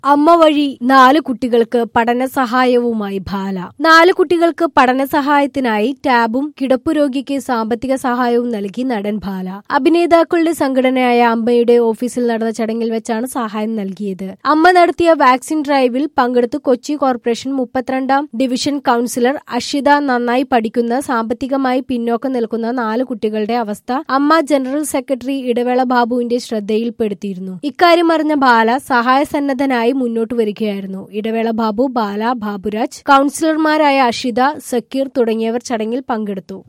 അമ്മ വഴി നാല് കുട്ടികൾക്ക് പഠന സഹായവുമായി ബാല നാല് കുട്ടികൾക്ക് പഠന സഹായത്തിനായി ടാബും കിടപ്പുരോഗിക്ക് സാമ്പത്തിക സഹായവും നൽകി നടൻ ബാല അഭിനേതാക്കളുടെ സംഘടനയായ അമ്മയുടെ ഓഫീസിൽ നടന്ന ചടങ്ങിൽ വെച്ചാണ് സഹായം നൽകിയത് അമ്മ നടത്തിയ വാക്സിൻ ഡ്രൈവിൽ പങ്കെടുത്ത് കൊച്ചി കോർപ്പറേഷൻ മുപ്പത്തിരണ്ടാം ഡിവിഷൻ കൌൺസിലർ അഷിത നന്നായി പഠിക്കുന്ന സാമ്പത്തികമായി പിന്നോക്കം നിൽക്കുന്ന നാല് കുട്ടികളുടെ അവസ്ഥ അമ്മ ജനറൽ സെക്രട്ടറി ഇടവേള ബാബുവിന്റെ ശ്രദ്ധയിൽപ്പെടുത്തിയിരുന്നു ഇക്കാര്യം അറിഞ്ഞ ബാല സഹായ സന്നദ്ധനായി മുന്നോട്ട് വരികയായിരുന്നു ഇടവേള ബാബു ബാല ബാബുരാജ് കൌൺസിലർമാരായ അഷിത സക്കീർ തുടങ്ങിയവർ ചടങ്ങിൽ പങ്കെടുത്തു